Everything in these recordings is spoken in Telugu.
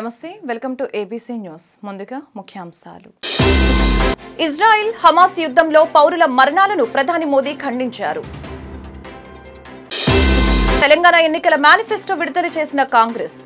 నమస్తే వెల్కమ్ టు ఏబీసీ న్యూస్ ముందుగా ముఖ్యాంశాలు ఇజ్రాయిల్ హమాస్ యుద్ధంలో పౌరుల మరణాలను ప్రధాని మోదీ ఖండించారు తెలంగాణ ఎన్నికల మేనిఫెస్టో విడుదల చేసిన కాంగ్రెస్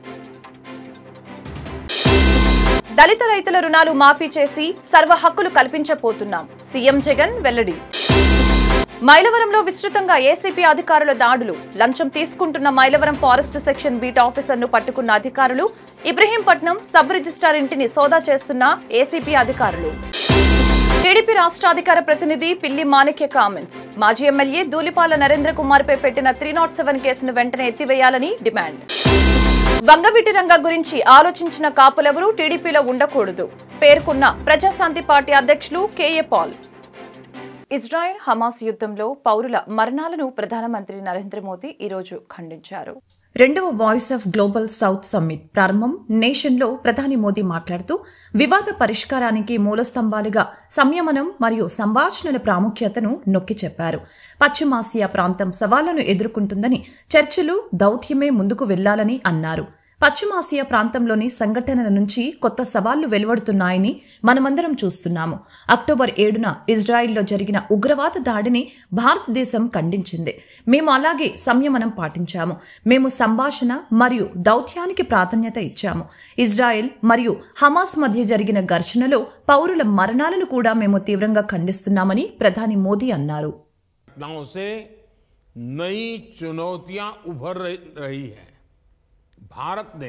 దళిత రైతుల రుణాలు మాఫీ చేసి సర్వ హక్కులు కల్పించబోతున్నాం సీఎం జగన్ వెల్లడి మైలవరంలో విస్తృతంగా ఏసీపీ అధికారుల దాడులు లంచం తీసుకుంటున్న మైలవరం ఫారెస్ట్ సెక్షన్ బీట్ ఆఫీసర్ను పట్టుకున్న అధికారులు ఇబ్రహీంపట్నం సబ్ రిజిస్ట్రార్ ఇంటిని సోదా చేస్తున్న ఏసీపీ అధికారులు టీడీపీ రాష్ట్ర అధికార ప్రతినిధి పిల్లి మాణిక్య కామెంట్స్ మాజీ ఎమ్మెల్యే దూలిపాల నరేంద్ర కుమార్పై పెట్టిన త్రీ నాట్ సెవెన్ కేసును వెంటనే ఎత్తివేయాలని డిమాండ్ వంగవీటి రంగ గురించి ఆలోచించిన కాపులెవరూ టీడీపీలో ఉండకూడదు పేర్కొన్న ప్రజాశాంతి పార్టీ అధ్యక్షులు కేఏ పాల్ ఇజ్రాయెల్ హమాస్ యుద్ధంలో పౌరుల మరణాలను ప్రధానమంత్రి నరేంద్ర మోదీ ఈరోజు ఖండించారు రెండవ voice of global south summit ప్రారంభం నేషన్లో ప్రధాని మోదీ మాట్లాడుతూ వివాద పరిష్కారానికి మూలస్తంభాలుగా సంయమనం మరియు సంభాషణల ప్రాముఖ్యతను నొక్కి చెప్పారు పశ్చిమాసియా ప్రాంతం సవాళ్లను ఎదుర్కొంటుందని చర్చలు దౌత్యమే ముందుకు వెళ్లాలని అన్నారు పశ్చిమాసియా ప్రాంతంలోని సంఘటనల నుంచి కొత్త సవాళ్లు వెలువడుతున్నాయని మనమందరం చూస్తున్నాము అక్టోబర్ ఏడున ఇజ్రాయిల్లో జరిగిన ఉగ్రవాద దాడిని భారతదేశం ఖండించింది మేము అలాగే సంయమనం పాటించాము మేము సంభాషణ మరియు దౌత్యానికి ప్రాధాన్యత ఇచ్చాము ఇజ్రాయెల్ మరియు హమాస్ మధ్య జరిగిన ఘర్షణలో పౌరుల మరణాలను కూడా మేము తీవ్రంగా ఖండిస్తున్నామని ప్రధాని మోదీ అన్నారు घटनाओं से नई चुनौतियां उभर रही- रही है भारत ने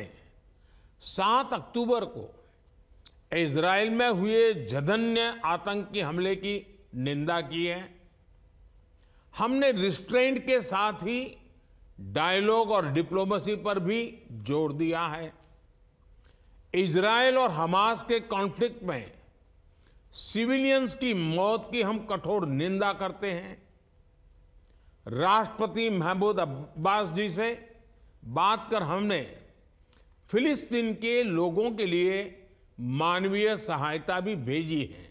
7 अक्टूबर को इजराइल में हुए जघन्य आतंकी हमले की निंदा की है हमने रिस्ट्रेंट के साथ ही डायलॉग और डिप्लोमेसी पर भी जोर दिया है इजराइल और हमास के कॉन्फ्लिक्ट में सिविलियंस की मौत की हम कठोर निंदा करते हैं राष्ट्रपति महमूद अब्बास जी से बात कर हमने फिलिस्तीन के लोगों के लिए मानवीय सहायता भी भेजी है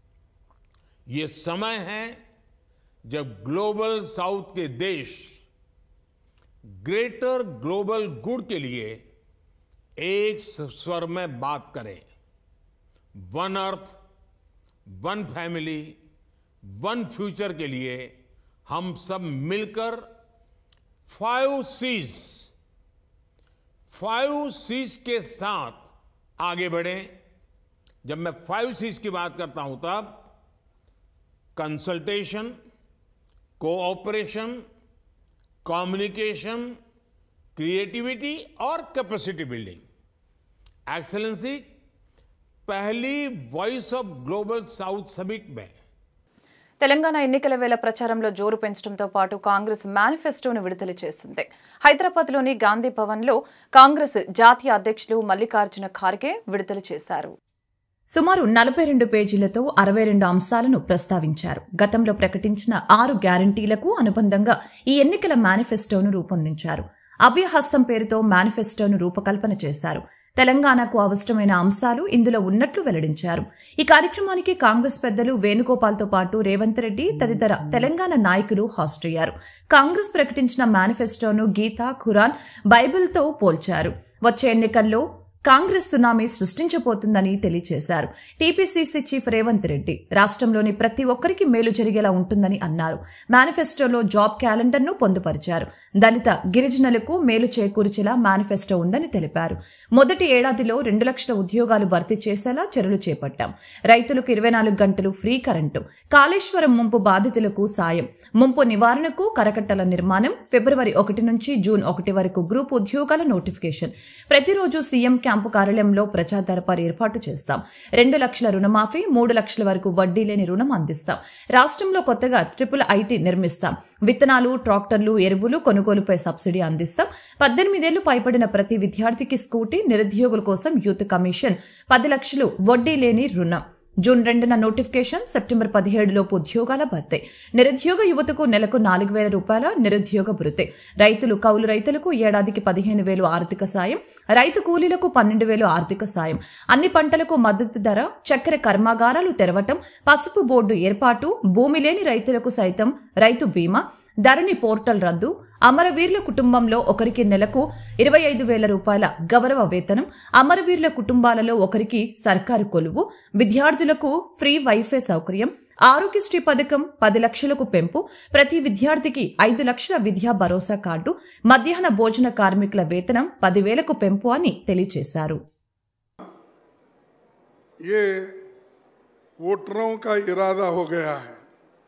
ये समय है जब ग्लोबल साउथ के देश ग्रेटर ग्लोबल गुड के लिए एक स्वर में बात करें one earth one family one future के लिए हम सब मिलकर फाइव सीज फाइव सीज के साथ आगे बढ़ें जब मैं फाइव सीज की बात करता हूं तब कंसल्टेशन कोऑपरेशन कम्युनिकेशन क्रिएटिविटी और कैपेसिटी बिल्डिंग एक्सेलेंसी पहली voice of global south summit में తెలంగాణ ఎన్నికల వేళ ప్రచారంలో జోరు పెంచడంతో పాటు కాంగ్రెస్ మేనిఫెస్టోను విడుదల చేసింది హైదరాబాద్లోని గాంధీ భవన్లో కాంగ్రెస్ జాతీయ అధ్యక్షులు మల్లికార్జున ఖార్గే విడుదల చేశారు సుమారు నలభై రెండు పేజీలతో అరవై రెండు అంశాలను ప్రస్తావించారు గతంలో ప్రకటించిన ఆరు గ్యారంటీలకు అనుబంధంగా ఈ ఎన్నికల మేనిఫెస్టోను రూపొందించారు అభయహస్తం పేరుతో మేనిఫెస్టోను రూపకల్పన చేశారు తెలంగాణకు అవసరమైన అంశాలు ఇందులో ఉన్నట్లు వెల్లడించారు ఈ కార్యక్రమానికి కాంగ్రెస్ పెద్దలు వేణుగోపాల్తో పాటు రేవంత్ రెడ్డి తదితర తెలంగాణ నాయకులు హాజరయ్యారు కాంగ్రెస్ ప్రకటించిన మేనిఫెస్టోను గీత ఖురాన్ బైబిల్తో పోల్చారు వచ్చే ఎన్నికల్లో కాంగ్రెస్ సునామీ సృష్టించబోతుందని తెలియజేశారు టీపీసీసీ చీఫ్ రేవంత్ రెడ్డి రాష్ట్రంలోని ప్రతి ఒక్కరికి మేలు జరిగేలా ఉంటుందని అన్నారు మేనిఫెస్టోలో జాబ్ క్యాలెండర్ను పొందుపరిచారు దళిత గిరిజనులకు మేలు చేకూర్చేలా మేనిఫెస్టో ఉందని తెలిపారు మొదటి ఏడాదిలో రెండు లక్షల ఉద్యోగాలు భర్తీ చేసేలా చర్యలు చేపట్టాం రైతులకు ఇరవై నాలుగు గంటలు ఫ్రీ కరెంటు కాళేశ్వరం ముంపు బాధితులకు సాయం ముంపు నివారణకు కరకట్టల నిర్మాణం ఫిబ్రవరి ఒకటి నుంచి జూన్ ఒకటి వరకు గ్రూప్ ఉద్యోగాల నోటిఫికేషన్ ప్రతిరోజు సీఎం క్యాంపు కార్యాలయంలో ప్రచారపరి ఏర్పాటు చేస్తాం రెండు లక్షల రుణమాఫీ మూడు లక్షల వరకు వడ్డీ లేని రుణం అందిస్తాం రాష్ట్రంలో కొత్తగా ట్రిపుల్ ఐటీ నిర్మిస్తాం విత్తనాలు ట్రాక్టర్లు ఎరువులు కొనుగోలుపై సబ్సిడీ అందిస్తాం పద్దెనిమిదేళ్లు పైబడిన ప్రతి విద్యార్థికి స్కూటీ నిరుద్యోగుల కోసం యూత్ కమిషన్ పది లక్షలు వడ్డీ లేని రుణం జూన్ రెండున నోటిఫికేషన్ సెప్టెంబర్ పదిహేడులోపు ఉద్యోగాల భర్తీ నిరుద్యోగ యువతకు నెలకు నాలుగు వేల రూపాయల నిరుద్యోగ భృతి రైతులు కౌలు రైతులకు ఏడాదికి పదిహేను వేలు ఆర్థిక సాయం రైతు కూలీలకు పన్నెండు వేలు ఆర్థిక సాయం అన్ని పంటలకు మద్దతు ధర చక్కెర కర్మాగారాలు తెరవటం పసుపు బోర్డు ఏర్పాటు భూమి లేని రైతులకు సైతం రైతు బీమా ధరణి పోర్టల్ రద్దు అమరవీరుల కుటుంబంలో ఒకరికి నెలకు ఇరవై ఐదు వేల రూపాయల గౌరవ వేతనం అమరవీరుల కుటుంబాలలో ఒకరికి సర్కారు కొలువు విద్యార్థులకు ఫ్రీ వైఫై సౌకర్యం ఆరోగ్యశ్రీ పథకం పది లక్షలకు పెంపు ప్రతి విద్యార్థికి ఐదు లక్షల విద్యా భరోసా కార్డు మధ్యాహ్న భోజన కార్మికుల వేతనం పదివేలకు పెంపు అని తెలియజేశారు ये वोटरों का इरादा हो गया है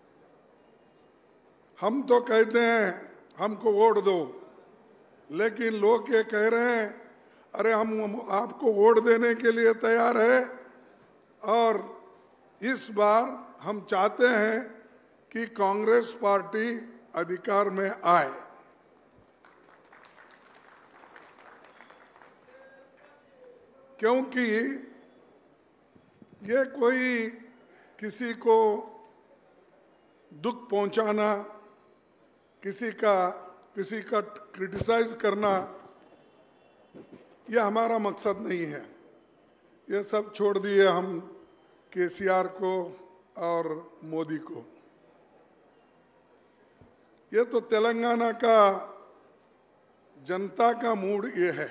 हम तो कहते हैं हमको वोट दो लेकिन लोग ये कह रहे हैं अरे हम आपको वोट देने के लिए तैयार है और इस बार हम चाहते हैं कि कांग्रेस पार्टी अधिकार में आए क्योंकि ये कोई किसी को दुख पहुंचाना किसी का किसी का क्रिटिसाइज करना ये हमारा मकसद नहीं है ये सब छोड़ दिए हम केसीआर को और मोदी को ये तो तेलंगाना का जनता का मूड ये है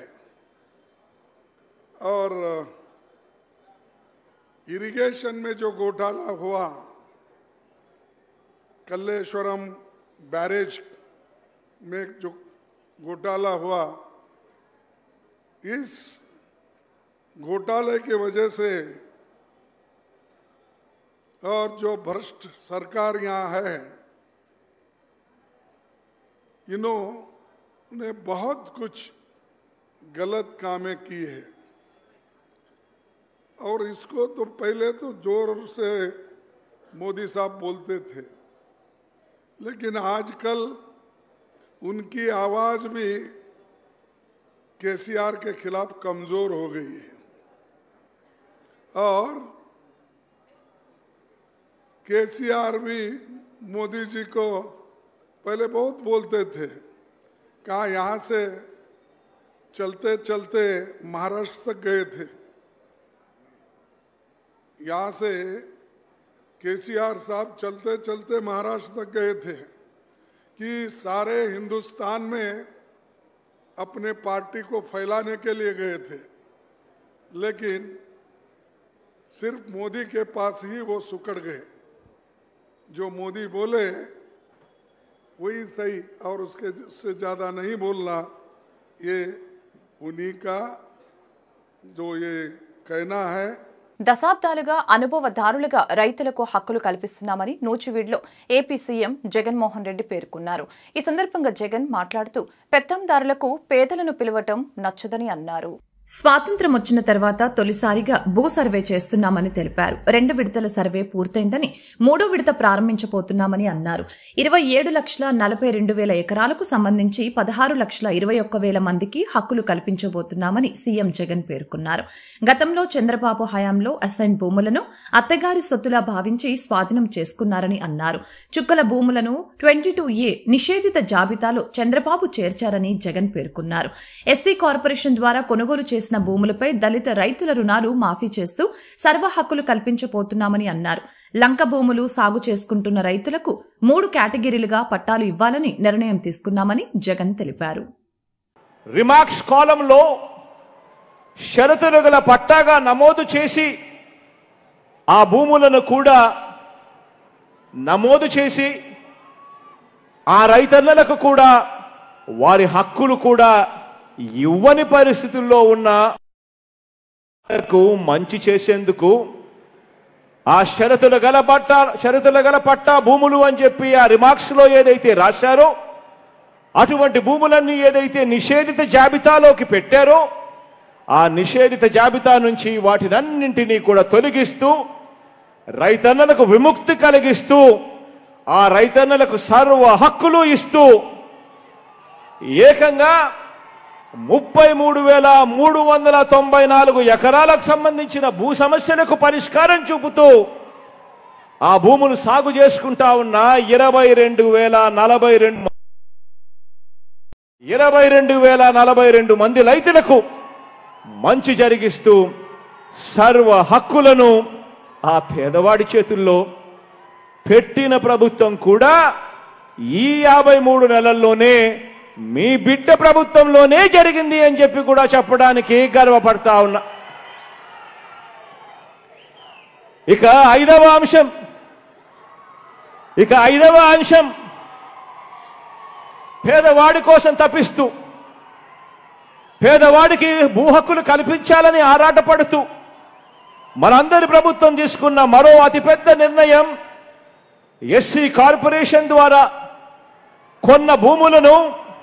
और इरिगेशन में जो घोटाला हुआ कल्लेश्वरम बैरेज में जो घोटाला हुआ इस घोटाले की वजह से और जो भ्रष्ट सरकार यहाँ है इन्होंने बहुत कुछ गलत कामें की है और इसको तो पहले तो जोर से मोदी साहब बोलते थे लेकिन आजकल उनकी आवाज भी केसीआर के खिलाफ कमजोर हो गई है और केसीआर भी मोदी जी को पहले बहुत बोलते थे कहा यहाँ से चलते चलते महाराष्ट्र तक गए थे यहाँ से केसीआर साहब चलते चलते महाराष्ट्र तक गए थे कि सारे हिंदुस्तान में अपने पार्टी को फैलाने के लिए गए थे लेकिन सिर्फ मोदी के पास ही वो सुकड़ गए जो मोदी बोले वही सही और उसके से ज़्यादा नहीं बोलना ये उन्हीं का जो ये कहना है దశాబ్దాలుగా అనుభవదారులుగా రైతులకు హక్కులు కల్పిస్తున్నామని నూచివీడులో ఏపీ సీఎం జగన్మోహన్ రెడ్డి పేర్కొన్నారు ఈ సందర్భంగా జగన్ మాట్లాడుతూ పెత్తందారులకు పేదలను పిలవటం నచ్చదని అన్నారు స్వాతంత్ర్యం వచ్చిన తర్వాత తొలిసారిగా భూ సర్వే చేస్తున్నామని తెలిపారు రెండు విడతల సర్వే పూర్తయిందని మూడో విడత ప్రారంభించబోతున్నామని అన్నారు ఇరవై ఏడు లక్షల నలభై రెండు వేల ఎకరాలకు సంబంధించి పదహారు లక్షల ఇరవై ఒక్క వేల మందికి హక్కులు కల్పించబోతున్నామని సీఎం జగన్ పేర్కొన్నారు గతంలో చంద్రబాబు హయాంలో అసైన్ భూములను అత్తగారి సొత్తులా భావించి స్వాధీనం చేసుకున్నారని అన్నారు చుక్కల భూములను ట్వంటీ టూ ఏ నిషేధిత జాబితాలో చంద్రబాబు చేర్చారని జగన్ పేర్కొన్నారు ఎస్సీ కార్పొరేషన్ ద్వారా కొనుగోలు చేసిన భూములపై దళిత రైతుల రుణాలు మాఫీ చేస్తూ సర్వ హక్కులు కల్పించబోతున్నామని అన్నారు లంక భూములు సాగు చేసుకుంటున్న రైతులకు మూడు కేటగిరీలుగా పట్టాలు ఇవ్వాలని నిర్ణయం తీసుకున్నామని జగన్ తెలిపారు రిమార్క్స్ కాలంలో షరతులు గల పట్టాగా నమోదు చేసి ఆ భూములను కూడా నమోదు చేసి ఆ రైతన్నలకు కూడా వారి హక్కులు కూడా ఇవ్వని పరిస్థితుల్లో ఉన్న కు మంచి చేసేందుకు ఆ షరతుల గల పట్ట షరతుల గల పట్టా భూములు అని చెప్పి ఆ రిమార్క్స్ లో ఏదైతే రాశారో అటువంటి భూములన్నీ ఏదైతే నిషేధిత జాబితాలోకి పెట్టారో ఆ నిషేధిత జాబితా నుంచి వాటినన్నింటినీ కూడా తొలగిస్తూ రైతన్నలకు విముక్తి కలిగిస్తూ ఆ రైతన్నలకు సర్వ హక్కులు ఇస్తూ ఏకంగా ముప్పై మూడు వేల మూడు వందల తొంభై నాలుగు ఎకరాలకు సంబంధించిన భూ సమస్యలకు పరిష్కారం చూపుతూ ఆ భూములు సాగు చేసుకుంటా ఉన్న ఇరవై రెండు వేల నలభై రెండు ఇరవై రెండు వేల నలభై రెండు మంది రైతులకు మంచి జరిగిస్తూ సర్వ హక్కులను ఆ పేదవాడి చేతుల్లో పెట్టిన ప్రభుత్వం కూడా ఈ యాభై మూడు నెలల్లోనే మీ బిడ్డ ప్రభుత్వంలోనే జరిగింది అని చెప్పి కూడా చెప్పడానికి గర్వపడతా ఉన్నా ఇక ఐదవ అంశం ఇక ఐదవ అంశం పేదవాడి కోసం తప్పిస్తూ పేదవాడికి భూ హక్కులు కల్పించాలని ఆరాటపడుతూ మనందరి ప్రభుత్వం తీసుకున్న మరో అతిపెద్ద నిర్ణయం ఎస్సీ కార్పొరేషన్ ద్వారా కొన్న భూములను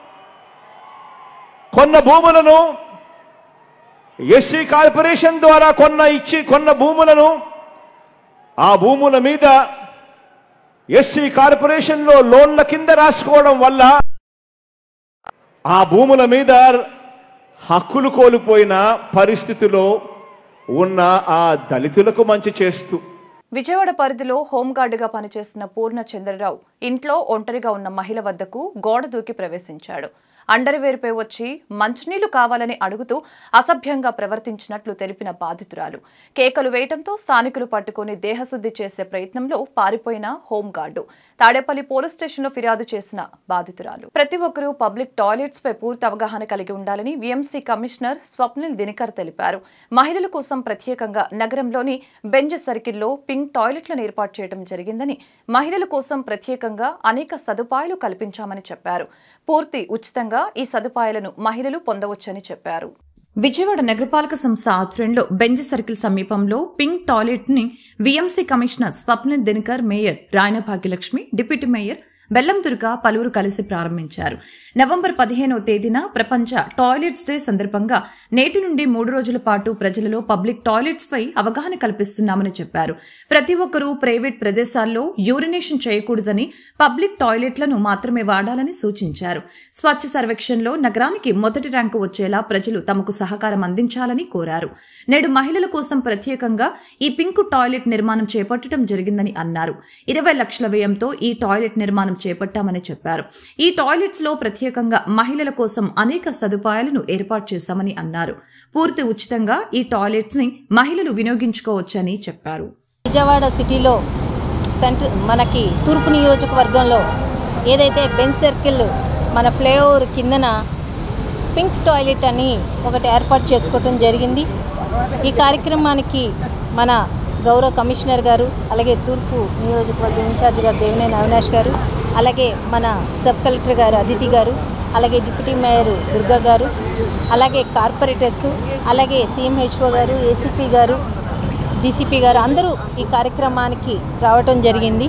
కొన్న భూములను ఎస్సీ కార్పొరేషన్ ద్వారా కొన్న ఇచ్చి కొన్న భూములను ఆ భూముల మీద ఎస్సీ కార్పొరేషన్లో లోన్ల కింద రాసుకోవడం వల్ల ఆ భూముల మీద హక్కులు కోల్పోయిన పరిస్థితిలో ఉన్న ఆ దళితులకు మంచి చేస్తూ విజయవాడ పరిధిలో హోంగార్డుగా పనిచేస్తున్న పూర్ణ చంద్రరావు ఇంట్లో ఒంటరిగా ఉన్న మహిళ వద్దకు గోడ దూకి ప్రవేశించాడు అండర్వేర్పై వచ్చి మంచినీళ్లు కావాలని అడుగుతూ అసభ్యంగా ప్రవర్తించినట్లు తెలిపిన బాధితురాలు కేకలు వేయటంతో స్థానికులు పట్టుకుని దేహశుద్ధి చేసే ప్రయత్నంలో పారిపోయిన హోంగార్డు తాడేపల్లి పోలీస్ స్టేషన్లో ఫిర్యాదు చేసిన బాధితురాలు ప్రతి ఒక్కరూ పబ్లిక్ టాయిలెట్స్ పై పూర్తి అవగాహన కలిగి ఉండాలని వీఎంసీ కమిషనర్ స్వప్నిల్ దినకర్ తెలిపారు మహిళల కోసం ప్రత్యేకంగా నగరంలోని బెంజ్ సర్కిల్లో పింక్ టాయిలెట్లను ఏర్పాటు చేయడం జరిగిందని మహిళల కోసం ప్రత్యేకంగా అనేక సదుపాయాలు కల్పించామని చెప్పారు పూర్తి ఉచితంగా ఈ సదుపాయాలను మహిళలు పొందవచ్చని చెప్పారు విజయవాడ నగరపాలక సంస్థ ఆధ్వర్యంలో బెంజ్ సర్కిల్ సమీపంలో పింక్ టాయిలెట్ ని VMC commissioner Swapnil Dinakar mayor Rayana Bhagyalakshmi deputy mayor Bellam Durga పలువురు కలిసి ప్రారంభించారు నవంబర్ పదిహేనవ తేదీన ప్రపంచ టాయిలెట్స్ డే సందర్భంగా నేటి నుండి మూడు రోజుల పాటు ప్రజలలో పబ్లిక్ టాయిలెట్స్ పై అవగాహన కల్పిస్తున్నామని చెప్పారు ప్రతి ఒక్కరూ ప్రైవేట్ ప్రదేశాల్లో యూరినేషన్ చేయకూడదని పబ్లిక్ టాయిలెట్లను మాత్రమే వాడాలని సూచించారు స్వచ్ఛ సర్వేక్షణలో నగరానికి మొదటి ర్యాంకు వచ్చేలా ప్రజలు తమకు సహకారం అందించాలని కోరారు నేడు మహిళల కోసం ప్రత్యేకంగా ఈ పింక్ టాయిలెట్ నిర్మాణం చేపట్టడం జరిగిందని అన్నారు ఇరవై లక్షల వ్యయంతో ఈ టాయిలెట్ నిర్మాణం చేపట్టామని చెప్పారు ఈ టాయిలెట్స్ లో ప్రత్యేకంగా మహిళల కోసం అనేక సదుపాయాలను ఏర్పాటు చేశామని అన్నారు పూర్తి ఉచితంగా ఈ టాయిలెట్స్ ని మహిళలు వినియోగించుకోవచ్చని చెప్పారు విజయవాడ సిటీలో సెంటర్ మనకి తూర్పు నియోజకవర్గంలో ఏదైతే బెంచ్ సర్కిల్ మన ఫ్లైఓవర్ కిందన పింక్ టాయిలెట్ అని ఒకటి ఏర్పాటు చేసుకోవటం జరిగింది ఈ కార్యక్రమానికి మన గౌరవ కమిషనర్ గారు అలాగే తూర్పు నియోజకవర్గ ఇన్ఛార్జ్ గారు దేవినేని అవినాష్ గారు అలాగే మన సబ్ కలెక్టర్ గారు అదితి గారు అలాగే డిప్యూటీ మేయర్ దుర్గా గారు అలాగే కార్పొరేటర్సు అలాగే సిఎంహెచ్ఓ గారు ఏసీపీ గారు డీసీపీ గారు అందరూ ఈ కార్యక్రమానికి రావటం జరిగింది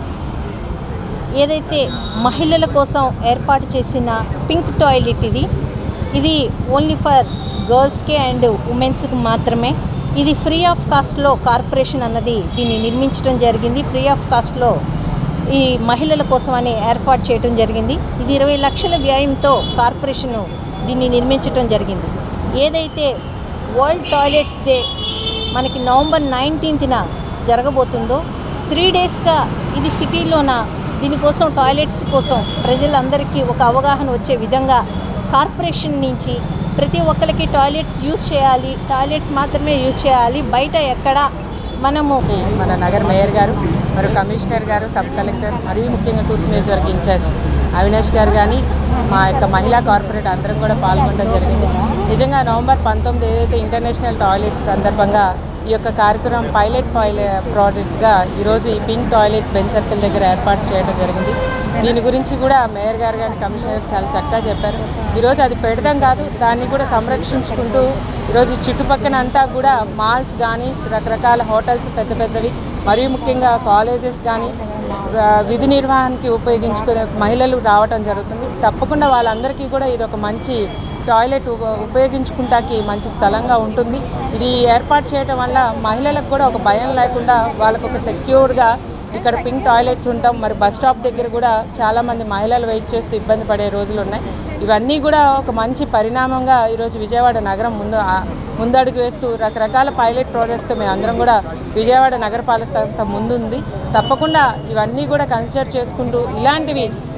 ఏదైతే మహిళల కోసం ఏర్పాటు చేసిన పింక్ టాయిలెట్ ఇది ఇది ఓన్లీ ఫర్ గర్ల్స్కే అండ్ ఉమెన్స్కి మాత్రమే ఇది ఫ్రీ ఆఫ్ కాస్ట్లో కార్పొరేషన్ అన్నది దీన్ని నిర్మించడం జరిగింది ఫ్రీ ఆఫ్ కాస్ట్లో ఈ మహిళల కోసం అని ఏర్పాటు చేయడం జరిగింది ఇది ఇరవై లక్షల వ్యయంతో కార్పొరేషన్ దీన్ని నిర్మించడం జరిగింది ఏదైతే వరల్డ్ టాయిలెట్స్ డే మనకి నవంబర్ నైన్టీన్త్న జరగబోతుందో త్రీ డేస్గా ఇది సిటీలోన దీనికోసం టాయిలెట్స్ కోసం ప్రజలందరికీ ఒక అవగాహన వచ్చే విధంగా కార్పొరేషన్ నుంచి ప్రతి ఒక్కరికి టాయిలెట్స్ యూజ్ చేయాలి టాయిలెట్స్ మాత్రమే యూజ్ చేయాలి బయట ఎక్కడ మనము ఈ మన నగర్ మేయర్ గారు మరియు కమిషనర్ గారు సబ్ కలెక్టర్ మరియు ముఖ్యంగా తూర్పు నియోజకవర్గ ఇన్ఛార్జ్ అవినాష్ గారు కానీ మా యొక్క మహిళా కార్పొరేట్ అందరం కూడా పాల్గొనడం జరిగింది నిజంగా నవంబర్ పంతొమ్మిది ఏదైతే ఇంటర్నేషనల్ టాయిలెట్స్ సందర్భంగా ఈ యొక్క కార్యక్రమం పైలట్ పాయిలే ప్రాజెక్ట్గా ఈరోజు ఈ పింక్ టాయిలెట్స్ బెంచ్ సర్కిల్ దగ్గర ఏర్పాటు చేయడం జరిగింది దీని గురించి కూడా మేయర్ గారు కానీ కమిషనర్ చాలా చక్కగా చెప్పారు ఈరోజు అది పెడదాం కాదు దాన్ని కూడా సంరక్షించుకుంటూ ఈరోజు చుట్టుపక్కన అంతా కూడా మాల్స్ కానీ రకరకాల హోటల్స్ పెద్ద పెద్దవి మరియు ముఖ్యంగా కాలేజెస్ కానీ ఆ, విధి నిర్వహణకి ఉపయోగించుకునే మహిళలు రావటం జరుగుతుంది తప్పకుండా వాళ్ళందరికీ కూడా ఇది ఒక మంచి టాయిలెట్ ఉప- ఉపయోగించుకుంటాకి మంచి స్థలంగా ఉంటుంది ఇది ఏర్పాటు చేయడం వల్ల మహిళలకు కూడా ఒక భయం లేకుండా వాళ్ళకు ఒక సెక్యూర్డ్గా ఇక్కడ పింక్ టాయిలెట్స్ ఉంటాం మరి బస్ స్టాప్ దగ్గర కూడా చాలామంది మహిళలు వెయిట్ చేస్తూ ఇబ్బంది పడే రోజులు ఉన్నాయి ఇవన్నీ కూడా ఒక మంచి పరిణామంగా ఈరోజు విజయవాడ నగరం ముందు ఆ, ముందడుగు వేస్తూ రకరకాల పైలట్ ప్రాజెక్ట్స్తో మేము అందరం కూడా విజయవాడ నగరపాలక సంస్థ ముందుంది తప్పకుండా ఇవన్నీ కూడా కన్సిడర్ చేసుకుంటూ ఇలాంటివి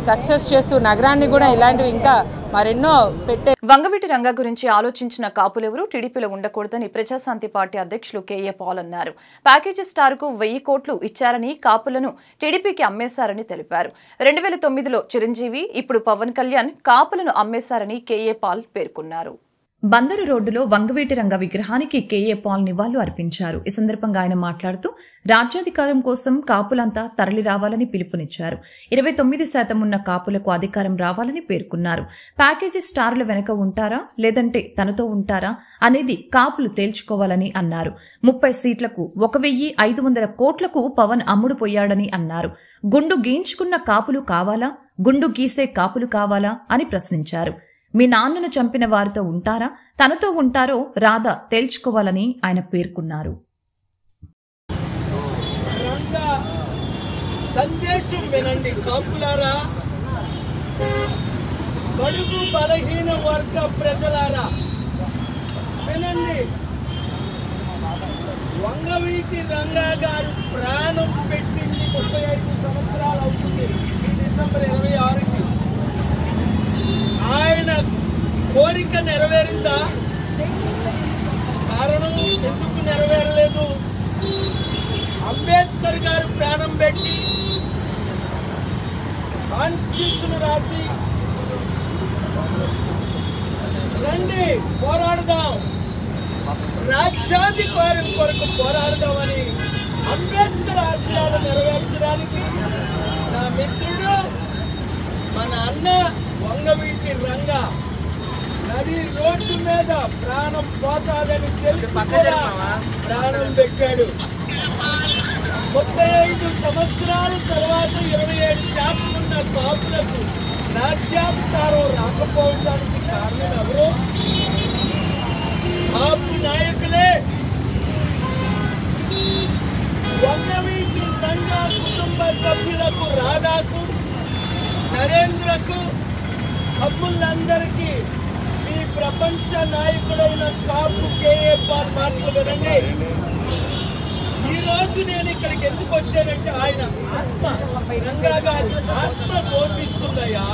సక్సెస్ చేస్తూ నగరాన్ని కూడా ఇలాంటివి ఇంకా మరెన్నో పెట్టే వంగవీటి రంగా గురించి ఆలోచించిన కాపులెవరూ టీడీపీలో ఉండకూడదని ప్రజాశాంతి పార్టీ అధ్యక్షులు కేఏ పాల్ అన్నారు ప్యాకేజీ స్టార్ కు వెయ్యి కోట్లు ఇచ్చారని కాపులను టీడీపీకి అమ్మేశారని తెలిపారు రెండు వేల తొమ్మిదిలో చిరంజీవి ఇప్పుడు పవన్ కళ్యాణ్ కాపులను అమ్మేశారని కేఏ పాల్ పేర్కొన్నారు బందరు రోడ్డులో వంగవీటి రంగ విగ్రహానికి కేఏ పాల్ నివాళులు అర్పించారు ఈ సందర్భంగా ఆయన మాట్లాడుతూ రాజ్యాధికారం కోసం కాపులంతా తరలి రావాలని పిలుపునిచ్చారు ఇరవై తొమ్మిది శాతం ఉన్న కాపులకు అధికారం రావాలని పేర్కొన్నారు ప్యాకేజీ స్టార్ల వెనక ఉంటారా లేదంటే తనతో ఉంటారా అనేది కాపులు తేల్చుకోవాలని అన్నారు ముప్పై సీట్లకు ఒక వెయ్యి ఐదు వందల కోట్లకు పవన్ అమ్ముడు పోయాడని అన్నారు గుండు గీంచుకున్న కాపులు కావాలా గుండు గీసే కాపులు కావాలా అని ప్రశ్నించారు మీ నాన్నను చంపిన వారితో ఉంటారా తనతో ఉంటారో రాధా తేల్చుకోవాలని ఆయన పేర్కొన్నారు రంగ సందేశం వినండి కాపులారా బడుగు బలహీన వర్గ ప్రజలారా వినండి వంగవీటి రంగా గారు ప్రాణం పెట్టింది ముప్పై ఐదు సంవత్సరాలు అవుతుంది ఈ డిసెంబర్ ఇరవై ఆరుకి ఆయన కోరిక నెరవేరిందా కారణం ఎందుకు నెరవేరలేదు అంబేద్కర్ గారు ప్రాణం పెట్టి కాన్స్టిట్యూషన్ రాసి రండి పోరాడదాం రాజ్యాధికారం కొరకు పోరాడదామని అంబేద్కర్ ఆశయాలు నెరవేర్చడానికి నా మిత్రుడు మన అన్న వంగవీటి రంగ నడి రోడ్డు మీద ప్రాణం పోతాదని తెలిసి కూడా ప్రాణం పెట్టాడు ముప్పై ఐదు సంవత్సరాల తర్వాత ఇరవై ఏడు శాతం ఉన్న కాపులకు రాజ్యాధికారం రాకపోవడానికి కారణం ఎవరు కాపు నాయకులే వంగవీటి రంగా కుటుంబ సభ్యులకు రాధాకు నరేంద్రకు అమ్ములందరికీ మీ ప్రపంచ నాయకుడైన కాపు కేఏ పాల్ మాటలు వినండి ఈ రోజు నేను ఇక్కడికి ఎందుకు వచ్చానంటే ఆయన ఆత్మ రంగా గారి ఆత్మ ఘోషిస్తుందయ్యా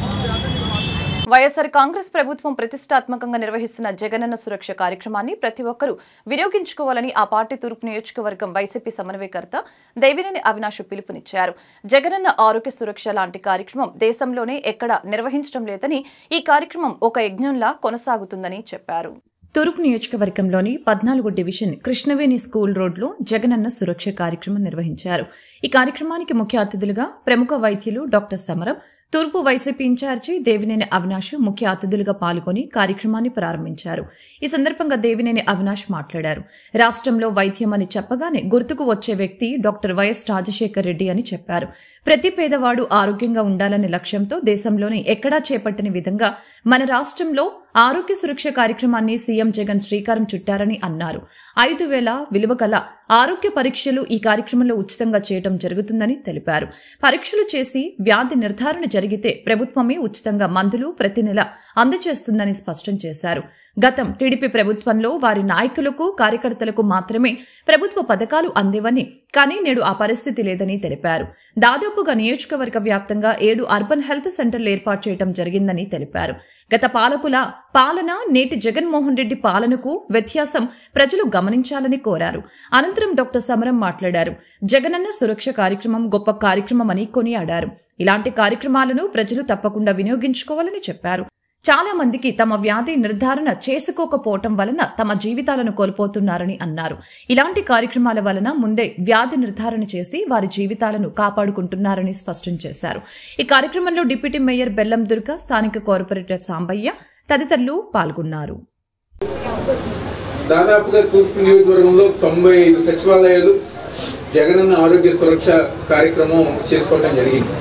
వైఎస్సార్ కాంగ్రెస్ ప్రభుత్వం ప్రతిష్టాత్మకంగా నిర్వహిస్తున్న జగనన్న సురక్ష కార్యక్రమాన్ని ప్రతి ఒక్కరూ వినియోగించుకోవాలని ఆ పార్టీ తూర్పు నియోజకవర్గం వైసీపీ సమన్వయకర్త దేవినేని అవినాష్ పిలుపునిచ్చారు జగనన్న ఆరోగ్య సురక్ష లాంటి కార్యక్రమం దేశంలోనే ఎక్కడా నిర్వహించడం లేదని ఈ కార్యక్రమం ఒక యజ్ఞంలా కొనసాగుతుందని చెప్పారు తూర్పు నియోజకవర్గంలోని పద్నాలుగు డివిజన్ కృష్ణవేణి స్కూల్ రోడ్లో జగనన్న సురక్ష కార్యక్రమం నిర్వహించారు ఈ కార్యక్రమానికి ముఖ్య అతిథులుగా ప్రముఖ వైద్యులు డాక్టర్ సమరం తూర్పు వైసీపీ ఇన్ఛార్జి దేవినేని అవినాష్ ముఖ్య అతిథులుగా పాల్గొని కార్యక్రమాన్ని ప్రారంభించారు ఈ సందర్భంగా దేవినేని అవినాష్ మాట్లాడారు రాష్ట్రంలో వైద్యం అని చెప్పగానే గుర్తుకు వచ్చే వ్యక్తి డాక్టర్ వైఎస్ రాజశేఖర్ రెడ్డి అని చెప్పారు ప్రతి పేదవాడు ఆరోగ్యంగా ఉండాలనే లక్ష్యంతో దేశంలోని ఎక్కడా చేపట్టని విధంగా మన రాష్ట్రంలో ఆరోగ్య సురక్ష కార్యక్రమాన్ని సీఎం జగన్ శ్రీకారం చుట్టారని అన్నారు ఐదు వేల విలువ గల ఆరోగ్య పరీక్షలు ఈ కార్యక్రమంలో ఉచితంగా చేయడం జరుగుతుందని తెలిపారు పరీక్షలు చేసి వ్యాధి నిర్ధారణ జరిగితే ప్రభుత్వమే ఉచితంగా మందులు ప్రతి నెల అందజేస్తుందని స్పష్టం చేశారు గతం టీడీపీ ప్రభుత్వంలో వారి నాయకులకు కార్యకర్తలకు మాత్రమే ప్రభుత్వ పథకాలు అందేవని కానీ నేడు ఆ పరిస్థితి లేదని తెలిపారు దాదాపుగా నియోజకవర్గ వ్యాప్తంగా ఏడు అర్బన్ హెల్త్ సెంటర్లు ఏర్పాటు చేయడం జరిగిందని తెలిపారు గత పాలకుల పాలన నేటి జగన్మోహన్ రెడ్డి పాలనకు వ్యత్యాసం ప్రజలు గమనించాలని కోరారు అనంతరం డాక్టర్ సమరం మాట్లాడారు జగనన్న సురక్ష కార్యక్రమం గొప్ప కార్యక్రమం అని కొనియాడారు ఇలాంటి కార్యక్రమాలను ప్రజలు తప్పకుండా వినియోగించుకోవాలని చెప్పారు చాలా మందికి తమ వ్యాధి నిర్ధారణ చేసుకోకపోవటం వలన తమ జీవితాలను కోల్పోతున్నారని అన్నారు ఇలాంటి కార్యక్రమాల వలన ముందే వ్యాధి నిర్ధారణ చేసి వారి జీవితాలను కాపాడుకుంటున్నారని స్పష్టం చేశారు ఈ కార్యక్రమంలో డిప్యూటీ మేయర్ బెల్లం దుర్గ స్థానిక కార్పొరేటర్ సాంబయ్య తదితరులు పాల్గొన్నారు దాదాపుగా తూర్పు నియోజకవర్గంలో తొంభై ఐదు సచివాలయాలు జగనన్న ఆరోగ్య సురక్ష కార్యక్రమం చేసుకోవడం జరిగింది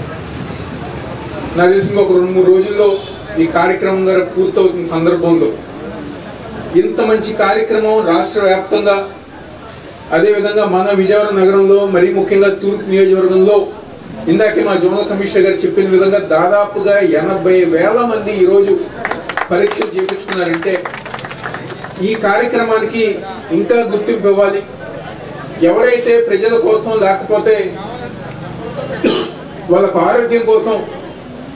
నాకు తెలిసి ఒక రెండు మూడు రోజుల్లో ఈ కార్యక్రమం గారు పూర్తవుతున్న సందర్భంలో ఇంత మంచి కార్యక్రమం రాష్ట్ర వ్యాప్తంగా అదేవిధంగా మన విజయవాడ నగరంలో మరీ ముఖ్యంగా తూర్పు నియోజకవర్గంలో ఇందాకే మా జోనల్ కమిషనర్ గారు చెప్పిన విధంగా దాదాపుగా ఎనభై వేల మంది ఈరోజు పరీక్షలు చేపించుకున్నారంటే ఈ కార్యక్రమానికి ఇంకా గుర్తింపు ఇవ్వాలి ఎవరైతే ప్రజల కోసం లేకపోతే వాళ్ళకు ఆరోగ్యం కోసం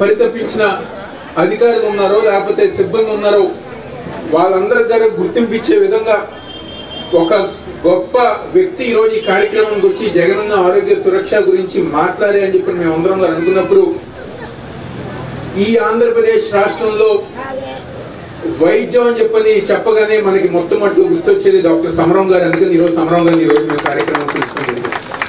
పరితపించిన అధికారులు ఉన్నారో లేకపోతే సిబ్బంది ఉన్నారో వాళ్ళందరి దగ్గర గుర్తింపు ఇచ్చే విధంగా ఒక గొప్ప వ్యక్తి ఈరోజు ఈ కార్యక్రమానికి వచ్చి జగనన్న ఆరోగ్య సురక్ష గురించి మాట్లాడే అని చెప్పి మేము అందరం గారు అనుకున్నప్పుడు ఈ ఆంధ్రప్రదేశ్ రాష్ట్రంలో వైద్యం అని చెప్పని చెప్పగానే మనకి మొట్టమొదటి గుర్తొచ్చేది డాక్టర్ సమరం గారు అందుకని ఈరోజు సమరం గారిని ఈరోజు మేము కార్యక్రమం తీసుకుంటుంది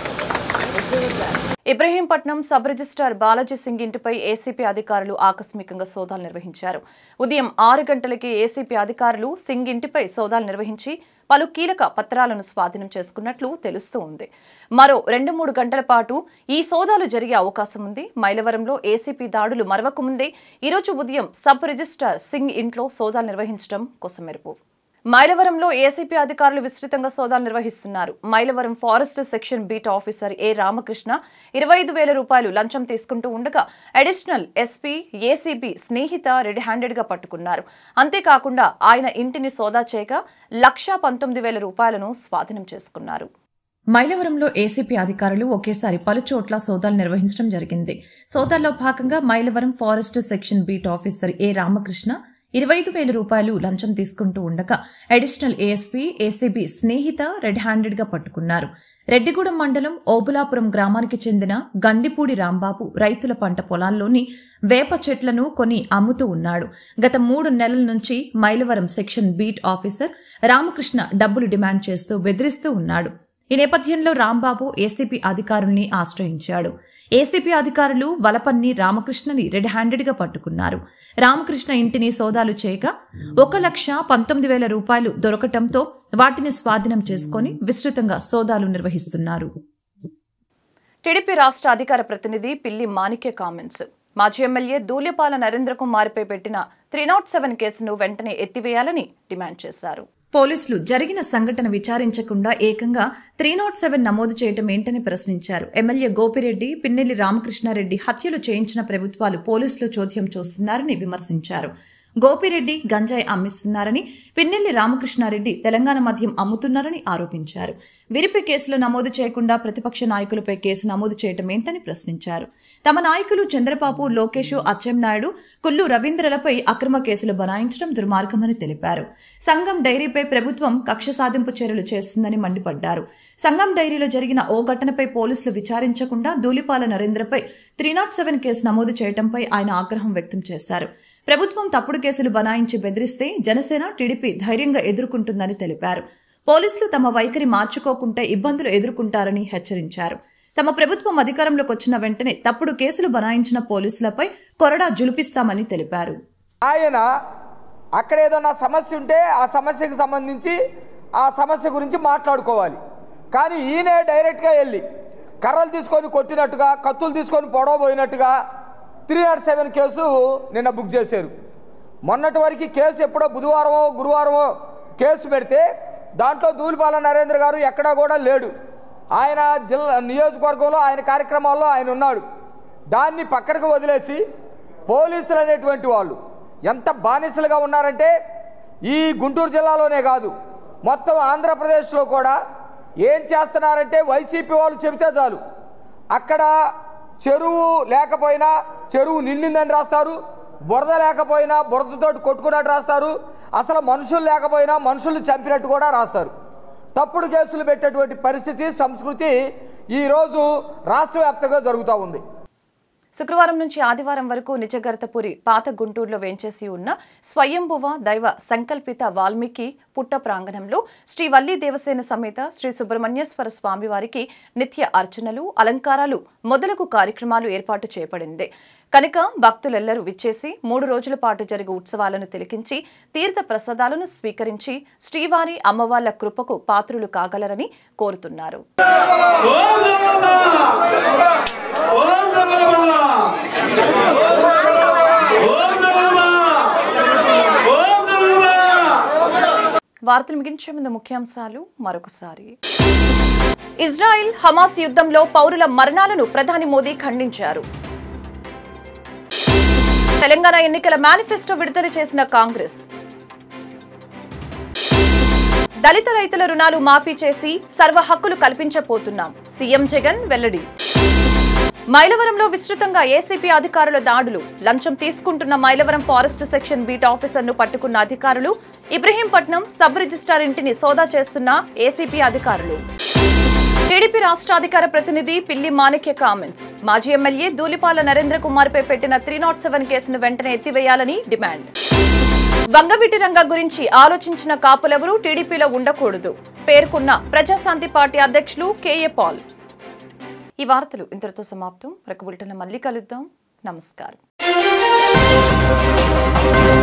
ఇబ్రహీంపట్నం సబ్ రిజిస్ట్రార్ బాలాజీ సింగ్ ఇంటిపై ఏసీపీ అధికారులు ఆకస్మికంగా సోదాలు నిర్వహించారు ఉదయం ఆరు గంటలకి ఏసీపీ అధికారులు సింగ్ ఇంటిపై సోదాలు నిర్వహించి పలు కీలక పత్రాలను స్వాధీనం చేసుకున్నట్లు తెలుస్తూ ఉంది మరో రెండు మూడు గంటల పాటు ఈ సోదాలు జరిగే అవకాశం ఉంది మైలవరంలో ఏసీపీ దాడులు మరవకముందే ఈరోజు ఉదయం సబ్ రిజిస్ట్రార్ సింగ్ ఇంట్లో సోదాలు నిర్వహించడం కొసమెరుపు మైలవరంలో ఏసీపీ అధికారులు విస్తృతంగా సోదాలు నిర్వహిస్తున్నారు Mylavaram forest section beat officer A Ramakrishna ఇరవై ఐదు వేల రూపాయలు లంచం తీసుకుంటూ ఉండగా additional SP ACB Snehitha red handed గా పట్టుకున్నారు అంతేకాకుండా ఆయన ఇంటిని సోదా చేయగా లక్షా పంతొమ్మిది వేల రూపాయలను స్వాధీనం చేసుకున్నారు మైలవరంలో ఏసీపీ అధికారులు ఒకేసారి పలు చోట్ల సోదాలు నిర్వహించడం జరిగింది సోదాల్లో భాగంగా Mylavaram forest section beat officer A Ramakrishna ఇరవై ఐదు వేల రూపాయలు లంచం తీసుకుంటూ ఉండగా additional ASP ACB Snehitha red handed గా పట్టుకున్నారు రెడ్డిగూడెం మండలం ఓబులాపురం గ్రామానికి చెందిన గండిపూడి రాంబాబు రైతుల పంట పొలాల్లోని వేప చెట్లను కొని అమ్ముతూ ఉన్నాడు గత మూడు నెలల నుంచి Mylavaram section beat officer Ramakrishna డబ్బులు డిమాండ్ చేస్తూ బెదిరిస్తూ ఉన్నాడు ఈ నేపథ్యంలో రాంబాబు ఏసీపీ అధికారుల్ని ఆశ్రయించాడు ఏసీపీ అధికారులు వలపన్ని రామకృష్ణని రెడ్ హ్యాండెడ్ గా పట్టుకున్నారు రామకృష్ణ ఇంటిని సోదాలు చేయగా ఒక లక్ష పంతొమ్మిది వేల రూపాయలు దొరకటంతో వాటిని స్వాధీనం చేసుకుని విస్తృతంగా సోదాలు నిర్వహిస్తున్నారు టీడీపీ రాష్ట్ర అధికార ప్రతినిధి పిల్లి మాణిక్య కామెంట్స్ మాజీ ఎమ్మెల్యే దూల్యపాల నరేంద్ర కుమార్పై పెట్టిన త్రీ నాట్ సెవెన్ కేసును వెంటనే ఎత్తివేయాలని డిమాండ్ చేశారు పోలీసులు జరిగిన సంఘటన విచారించకుండా ఏకంగా త్రీ నాట్ సెవెన్ నమోదు చేయడం ఏంటని ప్రశ్నించారు ఎమ్మెల్యే గోపిరెడ్డి పిన్నెల్లి రామకృష్ణారెడ్డి హత్యలు చేయించిన ప్రభుత్వాలు పోలీసులు చోద్యం చూస్తున్నారని విమర్శించారు గోపిరెడ్డి గంజాయి అమ్మిస్తున్నారని పిన్నెల్లి రామకృష్ణారెడ్డి తెలంగాణ మద్యం అమ్ముతున్నారని ఆరోపించారు వీరిపై కేసులు నమోదు చేయకుండా ప్రతిపక్ష నాయకులపై కేసు నమోదు చేయటం ఏంటని ప్రశ్నించారు తమ నాయకులు చంద్రబాబు లోకేష్ అచ్చెన్నాయుడు కుల్లు రవీంద్రలపై అక్రమ కేసులు బనాయించడం దుర్మార్గమని తెలిపారు సంఘం డైరీపై ప్రభుత్వం కక్ష సాధింపు చర్యలు చేస్తుందని మండిపడ్డారు సంఘం డైరీలో జరిగిన ఓ ఘటనపై పోలీసులు విచారించకుండా ధూళిపాల నరేంద్రపై త్రీ నాట్ సెవెన్ కేసు నమోదు చేయడంపై ఆయన ఆగ్రహం వ్యక్తం చేశారు ప్రభుత్వం తప్పుడు కేసులు బనాయించి బెదిరిస్తే జనసేన టీడీపీ ధైర్యంగా ఎదుర్కొంటుందని తెలిపారు పోలీసులు తమ వైఖరి మార్చుకోకుంటే ఇబ్బందులు ఎదుర్కొంటారని హెచ్చరించారు తమ ప్రభుత్వం అధికారంలోకి వచ్చిన వెంటనే తప్పుడు కేసులు బనాయించిన పోలీసులపై కొరడా జులిపిస్తామని తెలిపారు ఆయన అక్కడ ఏదన్నా సమస్య ఉంటే ఆ సమస్యకు సంబంధించి ఆ సమస్య గురించి మాట్లాడుకోవాలి కానీ ఈయనే డైరెక్ట్గా వెళ్ళి కర్రలు తీసుకొని కొట్టినట్టుగా కత్తులు తీసుకొని పొడవబోయినట్టుగా త్రీ నాట్ సెవెన్ కేసు నిన్న బుక్ చేశారు మొన్నటి వరకు కేసు ఎప్పుడో బుధవారమో గురువారమో కేసు పెడితే దాంట్లో దూలిపాల నరేంద్ర గారు ఎక్కడా కూడా లేడు ఆయన జిల్లా నియోజకవర్గంలో ఆయన కార్యక్రమాల్లో ఆయన ఉన్నాడు దాన్ని పక్కనకు వదిలేసి పోలీసులు అనేటువంటి వాళ్ళు ఎంత బానిసలుగా ఉన్నారంటే ఈ గుంటూరు జిల్లాలోనే కాదు మొత్తం ఆంధ్రప్రదేశ్లో కూడా ఏం చేస్తున్నారంటే వైసీపీ వాళ్ళు చెబితే చాలు అక్కడ చెరువు లేకపోయినా చెరువు నిండిందని రాస్తారు బురద లేకపోయినా బురదతోటి కొట్టుకున్నట్టు రాస్తారు అసలు మనుషులు లేకపోయినా మనుషులు చంపినట్టు కూడా రాస్తారు తప్పుడు కేసులు పెట్టేటువంటి పరిస్థితి సంస్కృతి ఈరోజు రాష్ట్ర వ్యాప్తంగా జరుగుతూ ఉంది శుక్రవారం నుంచి ఆదివారం వరకు నిజగర్తపురి పాత గుంటూరులో వేంచేసి ఉన్న స్వయంభువ దైవ సంకల్పిత వాల్మీకి పుట్ట ప్రాంగణంలో శ్రీ వల్లి దేవసేన సమేత శ్రీ సుబ్రహ్మణ్యేశ్వర స్వామివారికి నిత్య అర్చనలు అలంకారాలు మొదలగు కార్యక్రమాలు ఏర్పాటు చేయబడింది కనుక భక్తులెల్లరూ విచ్చేసి మూడు రోజుల పాటు జరిగే ఉత్సవాలను తిలకించి తీర్థ ప్రసాదాలను స్వీకరించి శ్రీవారి అమ్మవార్ల కృపకు పాత్రులు కాగలరని కోరుతున్నారు వార్తలు ముగించే ముందు ముఖ్యాంశాలు మరొకసారి ఇజ్రాయిల్ హమాస్ యుద్ధంలో పౌరుల మరణాలను ప్రధాని మోదీ ఖండించారు తెలంగాణ ఎన్నికల మేనిఫెస్టో విడుదల చేసిన కాంగ్రెస్ దళిత రైతుల రుణాలు మాఫీ చేసి సర్వ హక్కులు కల్పించబోతున్నాం సీఎం జగన్ వెల్లడి మైలవరంలో విస్తృతంగా ఏసీపీ అధికారుల దాడులు లంచం తీసుకుంటున్న మైలవరం ఫారెస్ట్ సెక్షన్ బీట్ ఆఫీసర్ను పట్టుకున్న అధికారులు ఇబ్రహీంపట్నం సబ్ రిజిస్ట్రార్ ఇంటిని సోదా చేస్తున్న ఏసీపీ అధికారులు టీడీపీ రాష్ట్ర అధికార ప్రతినిధి పిల్లి మాణిక్య కామెంట్స్ మాజీ ఎమ్మెల్యే దూలిపాల నరేంద్ర కుమార్ పై పెట్టిన త్రీ నాట్ సెవెన్ కేసును వెంటనే ఎత్తివేయాలని డిమాండ్ వంగవీటి రంగ గురించి ఆలోచించిన కాపులెవరూ టీడీపీలో ఉండకూడదు పేర్కొన్న ప్రజాశాంతి పార్టీ అధ్యక్షులు కేఏ పాల్ ఈ వార్తలు ఇంతటితో సమాప్తం మరొక బులెటిన్లో మళ్ళీ కలుద్దాం నమస్కారం